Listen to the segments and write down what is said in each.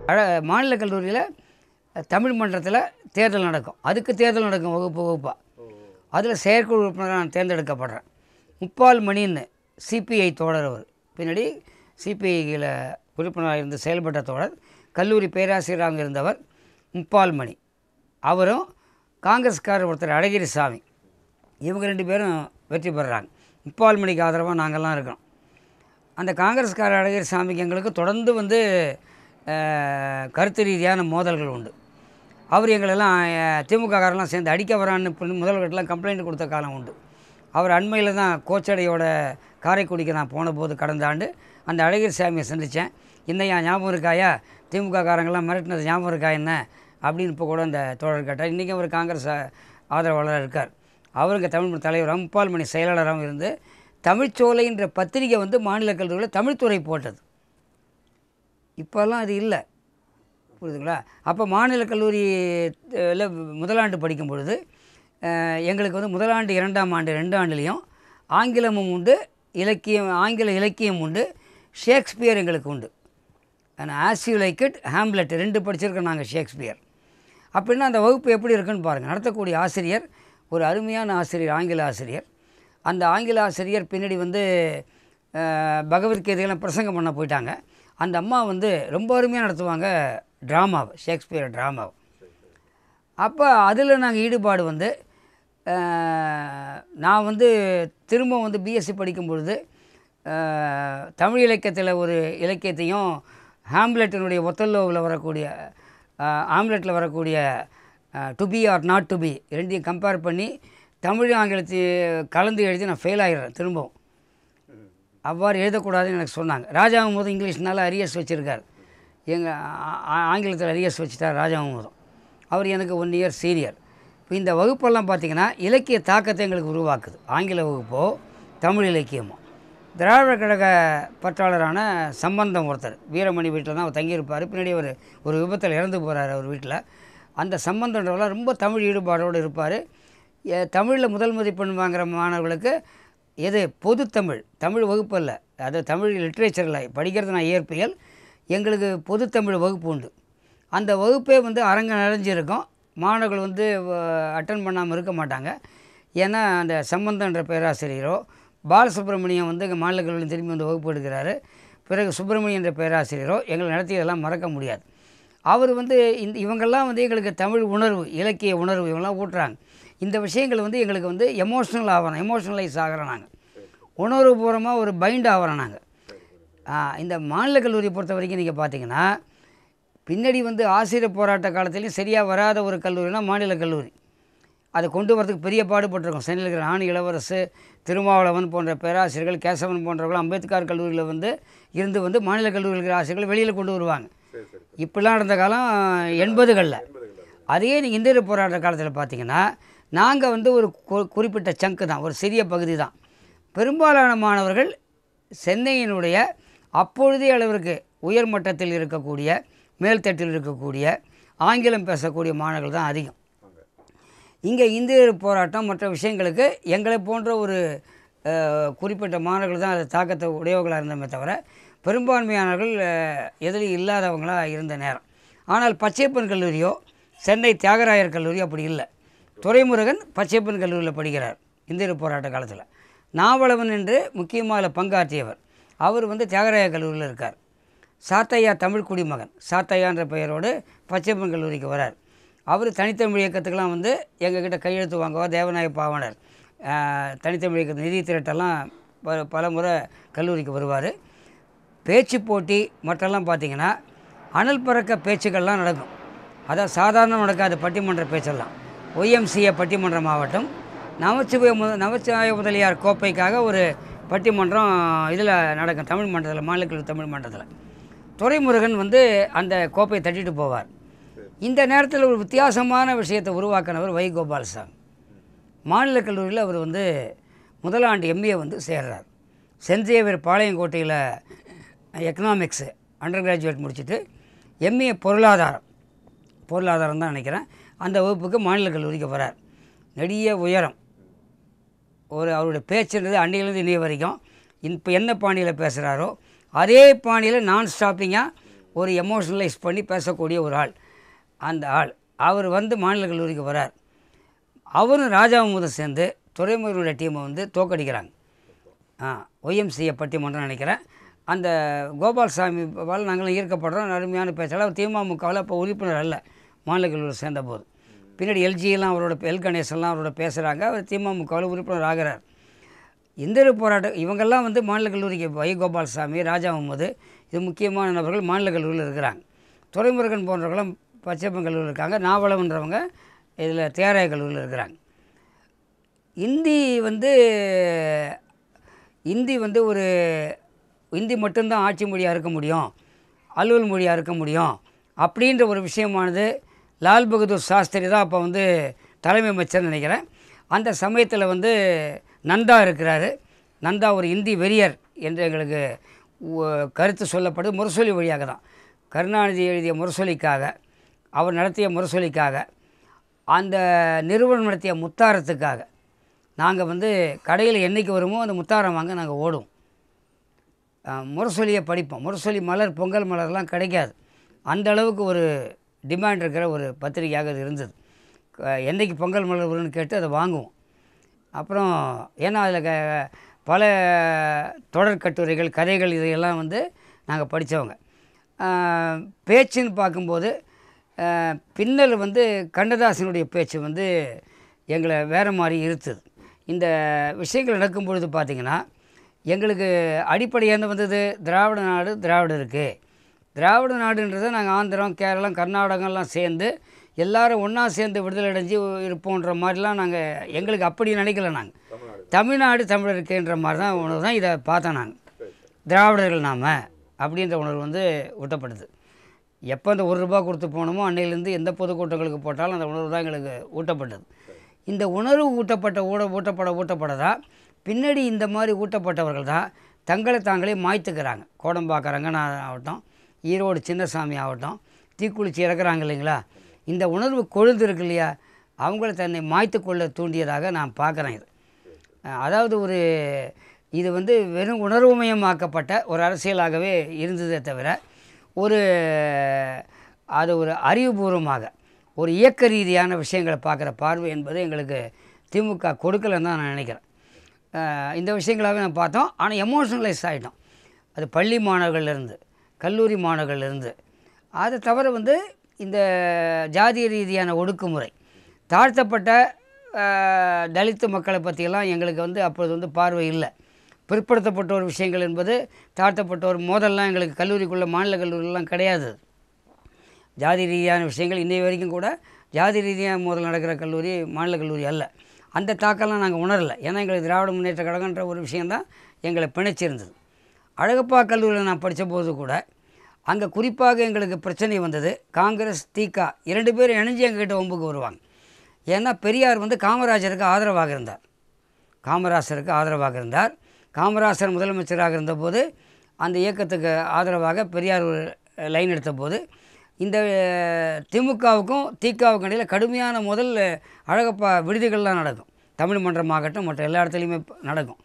அழ மாநில கல்லூரியில் தமிழ் மன்றத்தில் தேர்தல் நடக்கும் அதுக்கு தேர்தல் நடக்கும் வகுப்பு வகுப்பாக அதில் செயற்குழு உறுப்பினராக நான் தேர்ந்தெடுக்கப்படுறேன் முப்பால் மணின்னு சிபிஐ தோழர் அவர் பின்னாடி சிபிஐயில் உறுப்பினராக இருந்து செயல்பட்ட தோழர் கல்லூரி பேராசிரியராக இருந்தவர் முப்பால் மணி அவரும் காங்கிரஸ்காரர் ஒருத்தர் அழகிரி சாமி இவங்க ரெண்டு பேரும் வெற்றி பெறுறாங்க முப்பால் மணிக்கு ஆதரவாக நாங்கள்லாம் இருக்கோம் அந்த காங்கிரஸ்கார அழகிரி சாமிக்கு எங்களுக்கு தொடர்ந்து வந்து அஹ், கருத்து ரீதியான மோதல்கள் உண்டு அவர் எங்களெல்லாம் அஹ், திமுககாரெல்லாம் சேர்ந்து அடிக்க வரான்னு பண்ணி முதல்வர்கிட்டலாம் கம்ப்ளைண்ட் கொடுத்த காலம் உண்டு அவர் அண்மையில் தான் கோச்சடையோட காரைக்குடிக்கு நான் போன போது கடந்த ஆண்டு அந்த அழகிரி சாமியை சந்தித்தேன் இன்னையா ஞாபகம் இருக்காயா திமுக காரங்கெல்லாம் மிரட்டினது ஞாபகம் இருக்கா என்ன அப்படின்னு இப்போ கூட அந்த தோழர் கேட்டார் இன்றைக்கி அவர் காங்கிரஸ் ஆ- ஆதரவாளராக இருக்கார் அவருக்கு தமிழ் தலைவர் அம்பால் மணி செயலாளராகவும் இருந்து தமிழ்ச்சோலைன்ற பத்திரிகை வந்து மாநில கல்லூரியில் தமிழ்துறை போட்டது இப்போல்லாம் அது இல்லை புரியுதுங்களா அப்போ மாநில கல்லூரியில் முதலாண்டு படிக்கும் பொழுது அஹ், எங்களுக்கு வந்து முதலாண்டு இரண்டாம் ஆண்டு ரெண்டு ஆண்டுலேயும் ஆங்கிலமும் உண்டு இலக்கியம் ஆங்கில இலக்கியம் உண்டு ஷேக்ஸ்பியர் எங்களுக்கு உண்டு ஆனால் as you like it Hamlet ரெண்டு படிச்சிருக்கோம் நாங்கள் ஷேக்ஸ்பியர் அப்படின்னா அந்த வகுப்பு எப்படி இருக்குன்னு பாருங்கள் நடத்தக்கூடிய ஆசிரியர் ஒரு அருமையான ஆசிரியர் ஆங்கில ஆசிரியர் அந்த ஆங்கில ஆசிரியர் பின்னாடி வந்து அஹ், பகவத்கீதையெல்லாம் பிரசங்கம் பண்ண போயிட்டாங்க அந்த அம்மா வந்து ரொம்ப அருமையாக நடத்துவாங்க ட்ராமாவை ஷேக்ஸ்பியர் ட்ராமாவை அப்போ அதில் நாங்கள் ஈடுபாடு வந்து அஹ், நான் வந்து திரும்ப வந்து பிஎஸ்சி படிக்கும் பொழுது அஹ், தமிழ் இலக்கியத்தில் ஒரு இலக்கியத்தையும் ஹாம்லெட்டினுடைய ஒத்தல்லோவில் வரக்கூடிய ஆம்லெட்டில் வரக்கூடிய to be or not to be ரெண்டையும் கம்பேர் பண்ணி தமிழ் ஆங்கிலத்தை கலந்து எழுதி நான் ஃபெயில் ஆகிடுறேன் திரும்பவும் அவ்வாறு எழுதக்கூடாதுன்னு எனக்கு சொன்னாங்க ராஜாமுதம் இங்கிலீஷ்னால அரியர்ஸ் வச்சுருக்கார் எங்கள் ஆங்கிலத்தில் அரியர்ஸ் வச்சுட்டார் ராஜாமுதம் அவர் எனக்கு ஒன் இயர் சீனியர் இப்போ இந்த வகுப்பெல்லாம் பார்த்திங்கன்னா இலக்கிய தாக்கத்தை எங்களுக்கு உருவாக்குது ஆங்கில வகுப்போ தமிழ் இலக்கியமோ திராவிட கழக பற்றாளரான சம்பந்தம் ஒருத்தர் வீரமணி வீட்டில் தான் அவர் தங்கியிருப்பார் பின்னாடி ஒரு ஒரு விபத்தில் இறந்து போகிறார் அவர் வீட்டில் அந்த சம்பந்தன்றவரெல்லாம் ரொம்ப தமிழ் ஈடுபாடோடு இருப்பார் தமிழில் முதல் மதிப்பெண் வாங்குற மாணவர்களுக்கு எது பொதுத்தமிழ் தமிழ் வகுப்பு அல்ல அது தமிழ் லிட்ரேச்சரில் படிக்கிறது நான் இயற்பியல் எங்களுக்கு பொதுத்தமிழ் வகுப்பு உண்டு அந்த வகுப்பே வந்து அரங்க நிறைஞ்சிருக்கும் மாணவர்கள் வந்து அட்டன் பண்ணாமல் இருக்க மாட்டாங்க ஏன்னா அந்த சம்பந்தன்ற பேராசிரியரோ பாலசுப்ரமணியம் வந்து எங்கள் மாநில கல்லூரியில் திரும்பி வந்து வகுப்பு எடுக்கிறாரு பிறகு சுப்பிரமணியன் என்ற பேராசிரியரோ எங்களை நடத்தியதெல்லாம் மறக்க முடியாது அவர் வந்து இந்த இவங்கெல்லாம் வந்து எங்களுக்கு தமிழ் உணர்வு இலக்கிய உணர்வு இவங்கெல்லாம் ஊட்டுறாங்க இந்த விஷயங்கள் வந்து எங்களுக்கு வந்து எமோஷ்னல் ஆகிறோம் எமோஷ்னலைஸ் ஆகிறோம் நாங்கள் உணர்வுபூர்வமாக ஒரு பைண்ட் ஆகிறோம் நாங்கள் இந்த மாநில கல்லூரியை பொறுத்த வரைக்கும் நீங்கள் பார்த்தீங்கன்னா பின்னாடி வந்து ஆசிரியர் போராட்ட காலத்துலேயும் சரியாக வராத ஒரு கல்லூரினா மாநில கல்லூரி அதை கொண்டு வரதுக்கு பெரிய பாடுபட்டிருக்கோம் சென்னையில் இருக்கிற ஆணி இளவரசு திருமாவளவன் போன்ற பேராசிரியர்கள் கேசவன் போன்றவர்கள் அம்பேத்கர் கல்லூரியில் வந்து இருந்து வந்து மாநில கல்லூரியில் இருக்கிற ஆசிரியர்கள் வெளியில் கொண்டு வருவாங்க இப்படிலாம் நடந்த காலம் எண்பதுகளில் அதே நீங்கள் இந்திய போராட்ட காலத்தில் பார்த்தீங்கன்னா நாங்கள் வந்து ஒரு கு- குறிப்பிட்ட சங்கு தான் ஒரு சிறிய பகுதி தான் பெரும்பாலான மாணவர்கள் சென்னையினுடைய அப்பொழுதைய அளவிற்கு உயர்மட்டத்தில் இருக்கக்கூடிய மேல்தட்டில் இருக்கக்கூடிய ஆங்கிலம் பேசக்கூடிய மாணவர்கள் தான் அதிகம் இங்கே இந்திய போராட்டம் மற்ற விஷயங்களுக்கு எங்களை போன்ற ஒரு அஹ், குறிப்பிட்ட மாணவர்கள் தான் அது தாக்கத்தை உடையவர்களாக இருந்தமே தவிர பெரும்பான்மையானவர்கள் அஹ், எதிலும் இல்லாதவங்களாக இருந்த நேரம் ஆனால் பச்சையப்பன் கல்லூரியோ சென்னை தியாகராயர் கல்லூரி அப்படி இல்லை துரைமுருகன் பச்சையப்பன் கல்லூரியில் படிக்கிறார் இந்திய போராட்ட காலத்தில் நாவலவன் என்று முக்கியமாக அதில் பங்காற்றியவர் அவர் வந்து தியாகராயர் கல்லூரியில் இருக்கார் சாத்தையா தமிழ் குடிமகன் சாத்தையான்ற பெயரோடு பச்சையப்பன் கல்லூரிக்கு வரார் அவர் தனித்தமிழ் இயக்கத்துக்கெல்லாம் வந்து எங்ககிட்ட கையெழுத்து வாங்குவா தேவநாய பாவனர் ஆஹ், தனித்தமிழ் இயக்கத்து நிதி திரட்டெல்லாம் ப பல முறை கல்லூரிக்கு வருவார் பேச்சு போட்டி மற்றெல்லாம் பார்த்தீங்கன்னா அனல் பறக்க பேச்சுக்கள்லாம் நடக்கும் அதான் சாதாரண நடக்காது பட்டிமன்ற பேச்செல்லாம் ஒய்எம்சிஏ பட்டிமன்ற மாவட்டம் நமச்சிவாய மு நமச்சிவாய முதலியார் கோப்பைக்காக ஒரு பட்டிமன்றம் இதில் நடக்கும் தமிழ் மன்றத்தில் மாநில கல்லூரி தமிழ் மன்றத்தில் துரைமுருகன் வந்து அந்த கோப்பையை தட்டிட்டு போவார் இந்த நேரத்தில் ஒரு வித்தியாசமான விஷயத்தை உருவாக்கினவர் வை கோபாலசாமி மாநில கல்லூரியில் அவர் வந்து முதலாண்டு எம்ஏ வந்து சேர்றார் சென்ட் சேவியர் பாளையங்கோட்டையில் எக்கனாமிக்ஸு அண்டர் கிராஜுவேட் முடிச்சுட்டு எம்ஏ பொருளாதாரம் பொருளாதாரம் தான் நினைக்கிறேன் அந்த வகுப்புக்கு மாநில கல்லூரிக்கு வரார் நெடிய உயரம் ஒரு அவருடைய பேச்சுன்றது அன்னையிலேருந்து இன்னைய வரைக்கும் இப்போ என்ன பாணியில் பேசுகிறாரோ அதே பாணியில் நான் ஸ்டாப்பிங்காக ஒரு எமோஷனலைஸ் பண்ணி பேசக்கூடிய ஒரு ஆள் அந்த ஆள் அவர் வந்து மாநில கல்லூரிக்கு வரார் அவரும் ராஜாமுதம் சேர்ந்து துறைமுகனுடைய டீமை வந்து தோக்கடிக்கிறாங்க ஆ ஒய்எம்சிஏ பட்டிமன்றம் நினைக்கிறேன் அந்த கோபால்சாமி பால் நாங்களும் ஈர்க்கப்படுறோம் அருமையான பேச்சாளர் அவர் திமுகவில் இப்போ உறுப்பினர் அல்ல மாநில கல்லூரி சேர்ந்த போது பின்னாடி எல்ஜியெல்லாம் அவரோட எல் கணேசன்லாம் அவரோட பேசுகிறாங்க அவர் திமுகவில் உறுப்பினர் ஆகிறார் இந்திர போராட்டம் இவங்கெல்லாம் வந்து மாநில கல்லூரிக்கு வை கோபால்சாமி ராஜா முகமது இது முக்கியமான நபர்கள் மாநில கல்லூரியில் இருக்கிறாங்க துரைமுருகன் போன்றவர்களும் பச்சைப்பன் கல்லூரியில் இருக்காங்க நாவலம்ன்றவங்க இதில் தேராய கல்லூரியில் இருக்கிறாங்க இந்தி வந்து இந்தி வந்து ஒரு இந்தி மட்டும்தான் ஆட்சி மொழியாக இருக்க முடியும் அலுவல் மொழியாக இருக்க முடியும் அப்படின்ற ஒரு விஷயமானது லால் பகதூர் சாஸ்திரி தான் அப்போ வந்து தலைமை அமைச்சர்னு நினைக்கிறேன் அந்த சமயத்தில் வந்து நந்தா இருக்கிறாரு நந்தா ஒரு இந்தி வெறியர் என்று எங்களுக்கு உ- கருத்து சொல்லப்படுது முரசொலி வழியாக தான் கருணாநிதி எழுதிய முரசொலிக்காக அவர் நடத்திய முரசொலிக்காக அந்த நிறுவனம் நடத்திய முத்தாரத்துக்காக நாங்கள் வந்து கடையில் என்னைக்கு வருமோ அந்த முத்தாரம் வாங்க நாங்கள் ஓடுவோம் அஹ், முரசொலியை படிப்போம் முரசொலி மலர் பொங்கல் மலர்லாம் கிடைக்காது அந்த அளவுக்கு ஒரு டிமாண்ட் இருக்கிற ஒரு பத்திரிகையாக அது இருந்தது க- என்னைக்கு பொங்கல் மலர் வரும்னு கேட்டு அதை வாங்குவோம் அப்புறம் ஏன்னா அதில் க பல தொடர் கட்டுரைகள் கதைகள் இதையெல்லாம் வந்து நாங்கள் படித்தவங்க பேச்சுன்னு பார்க்கும்போது அஹ், பின்னல் வந்து கண்ணதாசனுடைய பேச்சு வந்து எங்களை வேறு மாதிரி இருத்துது இந்த விஷயங்கள் நடக்கும் பொழுது பார்த்திங்கன்னா எங்களுக்கு அடிப்படையாக வந்தது திராவிட நாடு திராவிடம் இருக்குது திராவிட நாடுன்றதை நாங்கள் ஆந்திரம் கேரளம் கர்நாடகம்லாம் சேர்ந்து எல்லாரும் ஒன்றா சேர்ந்து விடுதலை அடைஞ்சு இருப்போன்ற மாதிரிலாம் நாங்கள் எங்களுக்கு அப்படி நினைக்கல நாங்கள் தமிழ்நாடு தமிழருக்குன்ற மாதிரி தான் உணர்வு தான் இதை பார்த்தோம் நாங்கள் திராவிடர்கள் நாம் அப்படின்ற உணர்வு வந்து ஊட்டப்படுது எப்போ அந்த ஒரு ரூபா கொடுத்து போனோமோ அன்னையிலேருந்து எந்த பொதுக்கூட்டங்களுக்கு போட்டாலும் அந்த உணர்வு தான் எங்களுக்கு ஊட்டப்பட்டது இந்த உணர்வு ஊட்டப்பட்ட ஊட ஊட்டப்பட ஊட்டப்பட தான் பின்னாடி இந்த மாதிரி ஊட்டப்பட்டவர்கள் தான் தங்களை தாங்களே மாய்த்துக்கிறாங்க கோடம்பாக்க ரங்கநாதன் ஆகட்டும் ஈரோடு சின்னசாமி ஆகட்டும் தீக்குளிச்சு இறக்குறாங்க இல்லைங்களா இந்த உணர்வு கொழுந்து இருக்கு இல்லையா அவங்கள தன்னை மாய்த்து கொள்ள தூண்டியதாக நான் பார்க்குறேன் இது அஹ் அதாவது ஒரு இது வந்து வெறும் உணர்வுமயமாக்கப்பட்ட ஒரு அரசியலாகவே இருந்ததே தவிர ஒரு அது ஒரு அறிவுபூர்வமாக ஒரு இயக்க ரீதியான விஷயங்களை பார்க்குற பார்வை என்பது எங்களுக்கு திமுக கொடுக்கலன்னு தான் நான் நினைக்கிறேன் அஹ் இந்த விஷயங்களாகவே நான் பார்த்தோம் ஆனால் எமோஷனலைஸ் ஆகிட்டோம் அது பள்ளி மாணவர்கள்லேருந்து கல்லூரி மாணவர்கள்லேருந்து அதை தவிர வந்து இந்த ஜாதிய ரீதியான ஒடுக்குமுறை தாழ்த்தப்பட்ட அஹ், தலித்து மக்களை பற்றியெல்லாம் எங்களுக்கு வந்து அப்பொழுது வந்து பார்வை இல்லை பிற்படுத்தப்பட்டோர் விஷயங்கள் என்பது தாழ்த்தப்பட்டோர் மோதல்லாம் எங்களுக்கு கல்லூரிக்குள்ளே மாநில கல்லூரிலாம் கிடையாது ஜாதி ரீதியான விஷயங்கள் இன்னை வரைக்கும் கூட ஜாதி ரீதியாக மோதல் நடக்கிற கல்லூரி மாநில கல்லூரி அல்ல அந்த தாக்கம்லாம் நாங்கள் உணரலை ஏன்னா எங்களுக்கு திராவிட முன்னேற்ற கழகன்ற ஒரு விஷயந்தான் எங்களை பிணைச்சிருந்தது அழகப்பா கல்லூரியில் நான் படித்தபோது கூட அங்கே குறிப்பாக எங்களுக்கு பிரச்சனை வந்தது காங்கிரஸ் திக இரண்டு பேரும் இணைஞ்சு எங்ககிட்ட ஒம்புக்கு வருவாங்க ஏன்னா பெரியார் வந்து காமராஜருக்கு ஆதரவாக இருந்தார் காமராசருக்கு ஆதரவாக இருந்தார் காமராசர் முதலமைச்சராக இருந்தபோது அந்த இயக்கத்துக்கு ஆதரவாக பெரியார் ஒரு லைன் எடுத்தபோது இந்த திமுகவுக்கும் திகாவுக்கும் இடையில் கடுமையான முதல் அழகப்பா விடுதிகள்லாம் நடக்கும் தமிழ் மன்றமாகட்டும் மற்ற எல்லா இடத்துலையுமே நடக்கும்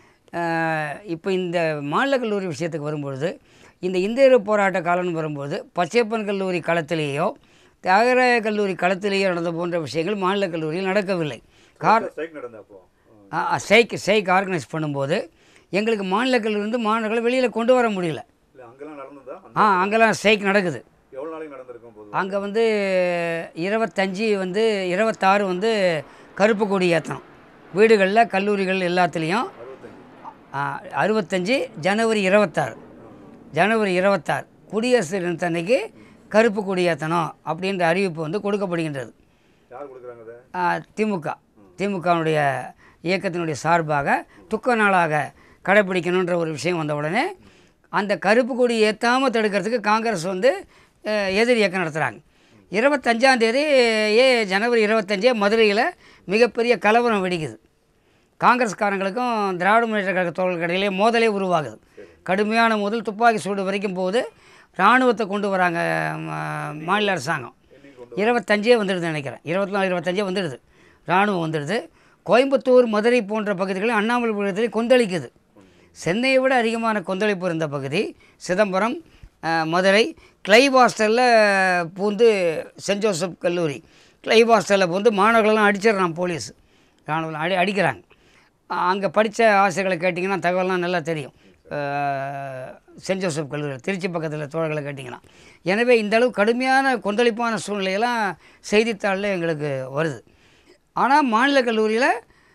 இப்போ இந்த மாநில கல்லூரி விஷயத்துக்கு வரும்பொழுது இந்த இந்திய போராட்ட காலம்னு வரும்போது பச்சையப்பன் கல்லூரி களத்திலேயோ தியாகராய கல்லூரி களத்திலேயோ நடந்த போன்ற விஷயங்கள் மாநில கல்லூரியில் நடக்கவில்லை கார் ஸ்ட்ரைக் நடந்தப்போ ஸ்ட்ரைக் ஸ்ட்ரைக் ஆர்கனைஸ் பண்ணும்போது எங்களுக்கு மாநில கல்லூரிலேருந்து மாணவர்களை வெளியில் கொண்டு வர முடியல இல்லை அங்கெல்லாம் நடந்ததா ஆ அங்கெல்லாம் ஸ்ட்ரைக் நடக்குது எவ்வளோ நாளைக்கு நடந்திருக்கும் போது அங்கே வந்து இருபத்தஞ்சி வந்து இருபத்தாறு வந்து கருப்பு கொடி ஏற்றணும் வீடுகளில் கல்லூரிகள் எல்லாத்துலேயும் அறுபத்தஞ்சு அறுபத்தஞ்சி ஜனவரி இருபத்தாறு ஜனவரி இருபத்தாறு குடியரசு தினத்தன்னைக்கு கருப்பு கொடி ஏற்றணும் அப்படின்ற அறிவிப்பு வந்து கொடுக்கப்படுகின்றது யார் கொடுக்குறாங்க அதை ஆ, திமுக திமுகவினுடைய இயக்கத்தினுடைய சார்பாக துக்க நாளாக கடைப்பிடிக்கணுன்ற ஒரு விஷயம் வந்த உடனே அந்த கருப்பு கொடி ஏற்றாமல் தடுக்கிறதுக்கு காங்கிரஸ் வந்து அஹ், எதிர் இயக்கம் நடத்துகிறாங்க இருபத்தஞ்சாம் தேதி ஏ ஜனவரி இருபத்தஞ்சே மதுரையில் மிகப்பெரிய கலவரம் வெடிக்குது காங்கிரஸ்காரங்களுக்கும் திராவிட முன்னேற்ற கழக தோழர்களுக்கு இடையிலே மோதலே உருவாகுது கடுமையான மோதல் துப்பாக்கி சூடு வரைக்கும் போகுது இராணுவத்தை கொண்டு வராங்க ம- மாநில அரசாங்கம் இருபத்தஞ்சே வந்துடுது நினைக்கிறேன் இருபத்தி நாலு இருபத்தஞ்சே வந்துடுது இராணுவம் வந்துடுது கோயம்புத்தூர் மதுரை போன்ற பகுதிகளில் அண்ணாமலைபுரத்தில் கொந்தளிக்குது சென்னையை விட அதிகமான கொந்தளிப்பு இருந்த பகுதி சிதம்பரம் அஹ், மதுரை கிளைவ் ஹாஸ்டலில் பூந்து சென்ட் ஜோசப் கல்லூரி கிளைவ் ஹாஸ்டலில் பூந்து மாணவர்களெல்லாம் அடிச்சிடுறான் போலீஸ் ராணுவம் அடி அடிக்கிறாங்க அங்கே படித்த ஆசிரியர்களை கேட்டிங்கன்னா தகவல்லாம் நல்லா தெரியும் அஹ், சென்ட் ஜோசப் கல்லூரி திருச்சி பக்கத்தில் தோழர்களை கேட்டிங்கன்னா எனவே இந்த அளவு கடுமையான கொந்தளிப்பான சூழ்நிலையெல்லாம் செய்தித்தாளில் எங்களுக்கு வருது ஆனால் மாநில கல்லூரியில்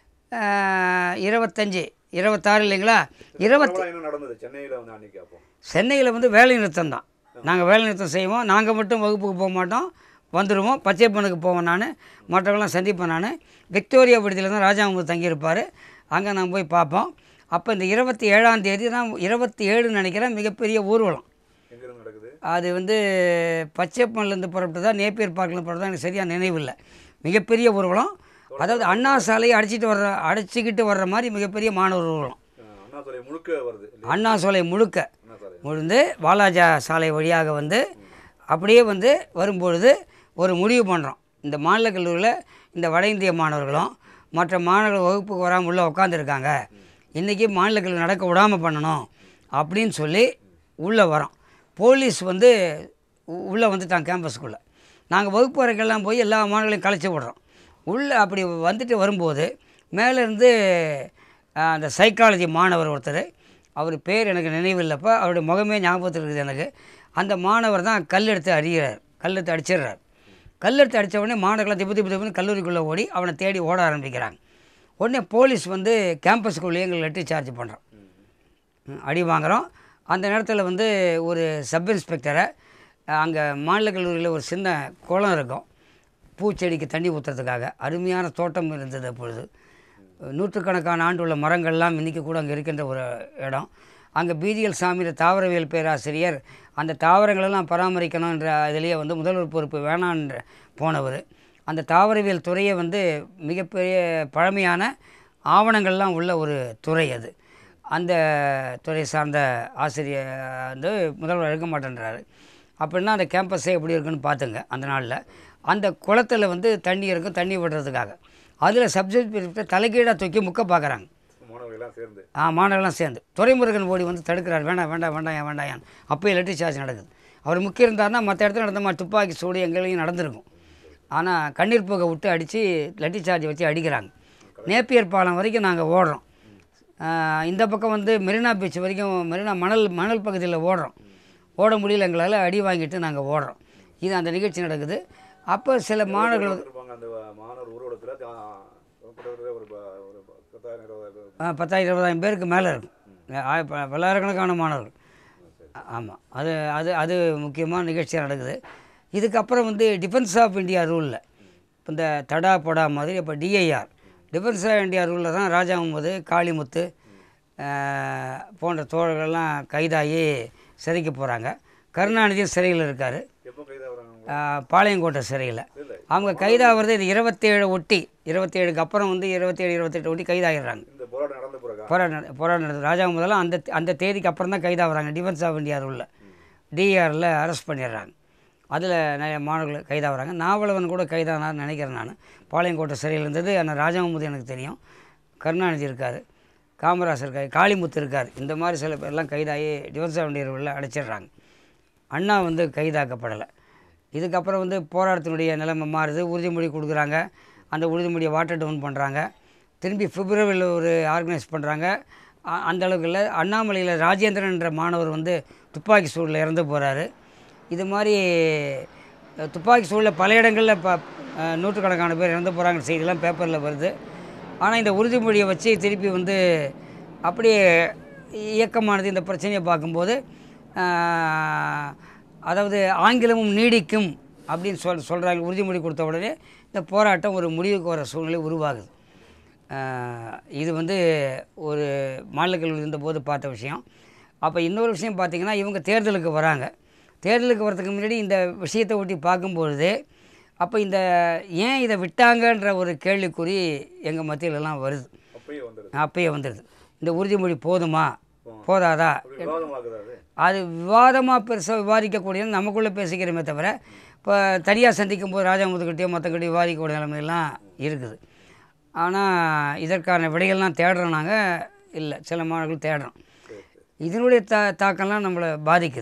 இருபத்தஞ்சி இருபத்தாறு இல்லைங்களா இருபத்தி பரவாயில்ல, என்ன நடந்தது சென்னையில வந்து அன்னைக்கு அப்போ சென்னையில் வந்து வேலை நிறுத்தம் தான் நாங்கள் வேலை நிறுத்தம் செய்வோம் நாங்கள் மட்டும் வகுப்புக்கு போக மாட்டோம் வந்துடுவோம் பச்சைப்பனுக்கு போவேன் நான் மற்றவங்களாம் சந்திப்பேன் நான் விக்டோரியா விடுதியில் தான் ராஜாமுது தங்கியிருப்பார் அங்கே நான் போய் பார்ப்போம் அப்போ இந்த இருபத்தி ஏழாம் தேதி தான் இருபத்தி ஏழுன்னு நினைக்கிறேன் மிகப்பெரிய ஊர்வலம் எங்க இருந்து நடக்குது அது வந்து பச்சைப்பன்லேருந்து புறப்பட்டு தான் நேப்பியர் பார்க்கில் புறப்பட்டு தான் எனக்கு சரியாக நினைவில்லை மிகப்பெரிய ஊர்வலம் அதாவது அண்ணா சாலையை அடிச்சிட்டு வர்ற அடிச்சுக்கிட்டு வர்ற மாதிரி மிகப்பெரிய மாணவர் ஊர்வலம் அஹ் அண்ணா சாலை முழுக்க வருது இல்லையா? அண்ணா சாலை முழுக்க அண்ணா சாலை முழுந்து வாலாஜா சாலை வழியாக வந்து அப்படியே வந்து வரும்பொழுது ஒரு முடிவு பண்ணுறோம் இந்த மாநில கல்லூரியில் இந்த வட இந்திய மாணவர்களும் மற்ற மாணவர்கள் வகுப்புக்கு வராமல் உள்ளே உட்காந்துருக்காங்க இன்றைக்கி மாநில கல்லூரி நடக்க விடாமல் பண்ணணும் அப்படின்னு சொல்லி உள்ளே வரோம் போலீஸ் வந்து உள்ளே வந்துட்டாங்க கேம்பஸ்க்குள்ளே நாங்கள் வகுப்பு வரைக்கெல்லாம் போய் எல்லா மாணவர்களையும் கலைச்சி விடுறோம் உள்ளே அப்படி வந்துட்டு வரும்போது மேலேருந்து அந்த சைக்காலஜி மாணவர் ஒருத்தர் அவர் பேர் எனக்கு நினைவில்லைப்போ அவருடைய முகமே ஞாபகத்தில் இருக்குது எனக்கு அந்த மாணவர் தான் கல் எடுத்து அடிக்கிறார் கல் எடுத்து அடிச்சிடுறார் கல் எடுத்து அடித்த உடனே மாணவர்களை திப்பு திப்பு திப்புன்னு கல்லூரிக்குள்ளே ஓடி அவனை தேடி ஓட ஆரம்பிக்கிறாங்க உடனே போலீஸ் வந்து கேம்பஸ்குள்ளேயே எங்களை லெட்டி சார்ஜ் பண்ணுறோம் ம், அடி வாங்குகிறோம் அந்த நேரத்தில் வந்து ஒரு சப் இன்ஸ்பெக்டரை அங்கே மாநில கல்லூரியில் ஒரு சின்ன குளம் இருக்கும் பூச்செடிக்கு தண்ணி ஊற்றுறதுக்காக அருமையான தோட்டம் இருந்தது அப்பொழுது நூற்றுக்கணக்கான ஆண்டு உள்ள மரங்கள்லாம் இன்றைக்கி கூட அங்கே இருக்கின்ற ஒரு இடம் அங்கே பிஜிஎல் சாமியில் தாவரவியல் பேராசிரியர் அந்த தாவரங்களெல்லாம் பராமரிக்கணுன்ற இதிலேயே வந்து முதல்வர் பொறுப்பு வேணான்ற போனவர் அந்த தாவரவியல் துறையை வந்து மிகப்பெரிய பழமையான ஆவணங்கள்லாம் உள்ள ஒரு துறை அது அந்த துறை சார்ந்த ஆசிரியர் வந்து முதல்வர் எடுக்க மாட்டேன்றாரு அப்படின்னா அந்த கேம்பஸே எப்படி இருக்குன்னு பார்த்துங்க அந்த நாளில் அந்த குளத்தில் வந்து தண்ணி இருக்கும் தண்ணி விடுறதுக்காக அதில் சப்ஜெக்ட் பிரிவு தலைகீழாக தூக்கி முக்க பார்க்குறாங்க மாணவர்கள் எல்லாம் சேர்ந்து ஆ மாணவர்கள்லாம் சேர்ந்து துரைமுருகன் ஓடி வந்து தடுக்கிறார் வேண்டாம் வேண்டாம் வேண்டாம் ஏன் வேண்டாம் ஏன் அப்போயே லெட்டி சார்ஜ் நடக்குது அவர் முக்கியம் இருந்தாருன்னா மற்ற இடத்துல நடந்த மாதிரி துப்பாக்கி சூடு எங்களையும் நடந்திருக்கும் ஆனால் கண்ணீர் புகை விட்டு அடித்து லெட்டி சார்ஜ் வச்சு அடிக்கிறாங்க நேப்பியர் பாலம் வரைக்கும் நாங்கள் ஓடுறோம் ஆ, இந்த பக்கம் வந்து மெரினா பீச் வரைக்கும் மெரினா மணல் மணல் பகுதியில் ஓடுறோம் ஓட முடியல எங்களால் அடி வாங்கிட்டு நாங்கள் ஓடுறோம் இது அந்த நிகழ்ச்சி நடக்குது அப்போ சில மாணவர்கள் வந்து- இருப்பாங்க அந்த மாணவர் ஊர்வலத்தில் கிட்டத்தட்ட ஒரு ப- ஒரு ப- பத்தாயிரம் இருபதாயிரம் ஆ, பத்தாயிரம் இருபதாயிரம் பேருக்கு மேலே இருக்கும் ஆ, ப- பல்லாயிரக்கணக்கான மாணவர்கள் ஆமாம் அது அது அது முக்கியமான நிகழ்ச்சியாக நடக்குது இதுக்கப்புறம் வந்து டிஃபென்ஸ் ஆஃப் இந்தியா ரூலில் இப்போ இந்த தடா பொடா மாதிரி இப்போ டிஐஆர் டிஃபென்ஸ் ஆஃப் இந்தியா ரூலில் தான் ராஜா முகமது காளிமுத்து ஆ, போன்ற தோழர்கள்லாம் கைதாகி சிறைக்கு போகிறாங்க கருணாநிதியும் சிறையில் இருக்கார் எப்போ கைதாகிறாங்க பாளையங்கோட்டை சிறையில் இல்லை அவங்க கைதாகிறது இது இருபத்தேழு ஒட்டி இருபத்தேழுக்கு அப்புறம் வந்து இருபத்தேழு இருபத்தெட்டு ஒட்டி கைதாகிடுறாங்க இந்த போராட்டம் நடந்த பிறகு போராட்டம் போராட்டம் நடந்தது ராஜா முதல்ல அந்த அந்த தேதிக்கு அப்புறம் தான் கைதாகிறாங்க டிஃபென்ஸ் ஆஃப் இந்தியா ரூலில் டிஆரில் அரெஸ்ட் பண்ணிடுறாங்க அதில் நிறைய மாணவர்கள் கைதாகிறாங்க நாவலவன் கூட கைதானார்னு நினைக்கிறேன் நான் பாளையங்கோட்டை சிறையில் இருந்தது ஆனால் ராஜாமுது எனக்கு தெரியும் கருணாநிதி இருக்கார் காமராசர் இருக்கார் காளிமுத்து இருக்கார் இந்த மாதிரி சில பேர்லாம் கைதாகி டிஃபென்ஸ் ஆஃப் இந்தியா ரூலில் அடைச்சிடுறாங்க அண்ணா வந்து கைதாக்கப்படலை இதுக்கப்புறம் வந்து போராட்டத்தினுடைய நிலைமை மாறுது உறுதிமொழி கொடுக்குறாங்க அந்த உறுதிமொழியை வாட்டர் டவுன் பண்ணுறாங்க திரும்பி பிப்ரவரியில் ஒரு ஆர்கனைஸ் பண்ணுறாங்க அந்த அளவுக்கு இல்லை அண்ணாமலையில் ராஜேந்திரன் என்ற மாணவர் வந்து துப்பாக்கி சூடில் இறந்து போகிறாரு இது மாதிரி அஹ், துப்பாக்கி சூடில் பல இடங்களில் இப்போ நூற்றுக்கணக்கான பேர் இறந்து போகிறாங்க செய்திலாம் பேப்பரில் வருது ஆனால் இந்த உறுதிமொழியை வச்சு திருப்பி வந்து அப்படியே இயக்கமானது இந்த பிரச்சனையை பார்க்கும்போது ஆஹ், அதாவது ஆங்கிலமும் நீடிக்கும் அப்படின்னு சொல் சொல்கிறாங்க உறுதிமொழி கொடுத்த உடனே இந்த போராட்டம் ஒரு முடிவுக்கு வர சூழ்நிலை உருவாகுது ஆஹ், இது வந்து ஒரு மாநில கல்லூரி இருந்தபோது பார்த்த விஷயம் அப்போ இன்னொரு விஷயம் பார்த்திங்கன்னா இவங்க தேர்தலுக்கு வராங்க தேர்தலுக்கு வரதுக்கு முன்னாடி இந்த விஷயத்தை ஒட்டி பார்க்கும்பொழுது அப்போ இந்த ஏன் இதை விட்டாங்கன்ற ஒரு கேள்விக்குறி எங்கள் மத்தியிலலாம் வருது அப்பயே வந்துடுது அப்பயே வந்துடுது இந்த உறுதிமொழி போதுமா போதாதா அப்படி விவாதமாகுது அது அது விவாதமாக பெருசாக விவாதிக்கக்கூடிய நமக்குள்ளே பேசிக்கிறோமே தவிர இப்போ தனியாக சந்திக்கும் போது ராஜாமுத்துக்கிட்டேயோ மற்றக்கிட்டே விவாதிக்கக்கூடிய நிலைமையெல்லாம் இருக்குது ஆனால் இதற்கான விடைகள்லாம் தேடுறோம் நாங்கள் இல்லை சில மாணவர்கள் தேடுறோம் இதனுடைய தா தாக்கம்லாம் நம்மளை பாதிக்குது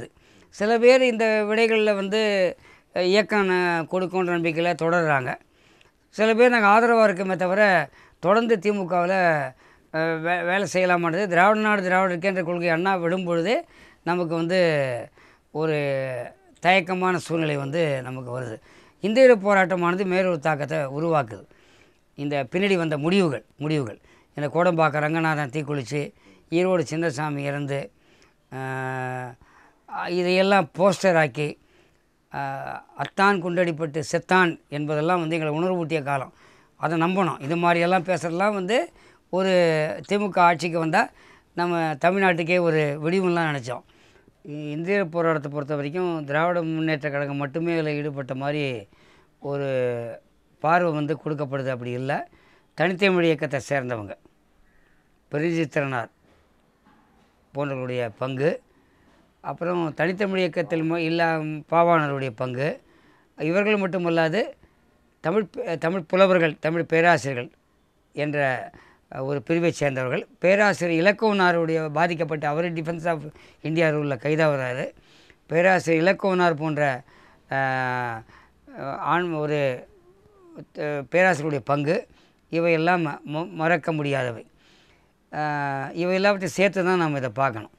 சில பேர் இந்த விடைகளில் வந்து அஹ், இயக்கம் ந- கொடுக்குன்ற நம்பிக்கையில் தொடர்றாங்க சில பேர் நாங்கள் ஆதரவாக இருக்கோமே தவிர தொடர்ந்து திமுகவில் வே வேலை செய்யலாமான்றது திராவிட நாடு திராவிட இருக்கின்ற கொள்கை அண்ணா விடும் பொழுதே நமக்கு வந்து ஒரு தயக்கமான சூழ்நிலை வந்து நமக்கு வருது இந்திய போராட்டமானது மேலொரு தாக்கத்தை உருவாக்குது இந்த பின்னாடி வந்த முடிவுகள் முடிவுகள் இந்த கோடம்பாக்கம் ரங்கநாதன் தீக்குளிச்சு ஈரோடு சின்னசாமி இறந்து ஆஹ், இதையெல்லாம் போஸ்டர் ஆக்கி ஆஹ், அத்தான் குண்டடிப்பட்டு செத்தான் என்பதெல்லாம் வந்து எங்களை உணர்வூட்டிய காலம் அதை நம்பணும் இது மாதிரியெல்லாம் பேசுகிறதெல்லாம் வந்து ஒரு திமுக ஆட்சிக்கு வந்தால் நம்ம தமிழ்நாட்டுக்கே ஒரு விடிவுலாம் நினச்சோம் இந்திய போராட்டத்தை பொறுத்த வரைக்கும் திராவிட முன்னேற்ற கழகம் மட்டுமே இதில் ஈடுபட்ட மாதிரி ஒரு பார்வை வந்து கொடுக்கப்படுது அப்படி இல்லை தனித்தமிழ் இயக்கத்தை சேர்ந்தவங்க பெருஞ்சித்திரனார் போன்றவர்களுடைய பங்கு அப்புறம் தனித்தமிழ் இயக்கத்தில் ம- இல்லா பாவாணருடைய பங்கு இவர்கள் மட்டுமல்லாது தமிழ் ப- தமிழ் புலவர்கள் தமிழ் பேராசிரியர்கள் என்ற அஹ், ஒரு பிரிவைச் சேர்ந்தவர்கள் பேராசிரியர் இலக்குவனாருடைய பாதிக்கப்பட்ட அவர் டிஃபென்ஸ் ஆஃப் இந்தியா ரூலில் கைதாகிறாரு பேராசிரியர் இலக்குவனார் போன்ற அஹ், அஹ், ஆண் ஒரு அஹ், பேராசிரியருடைய பங்கு இவையெல்லாம் ம- ம- மறக்க முடியாதவை அஹ், இவை எல்லாவற்றையும் சேர்த்து தான் நாம் இதை பார்க்கணும்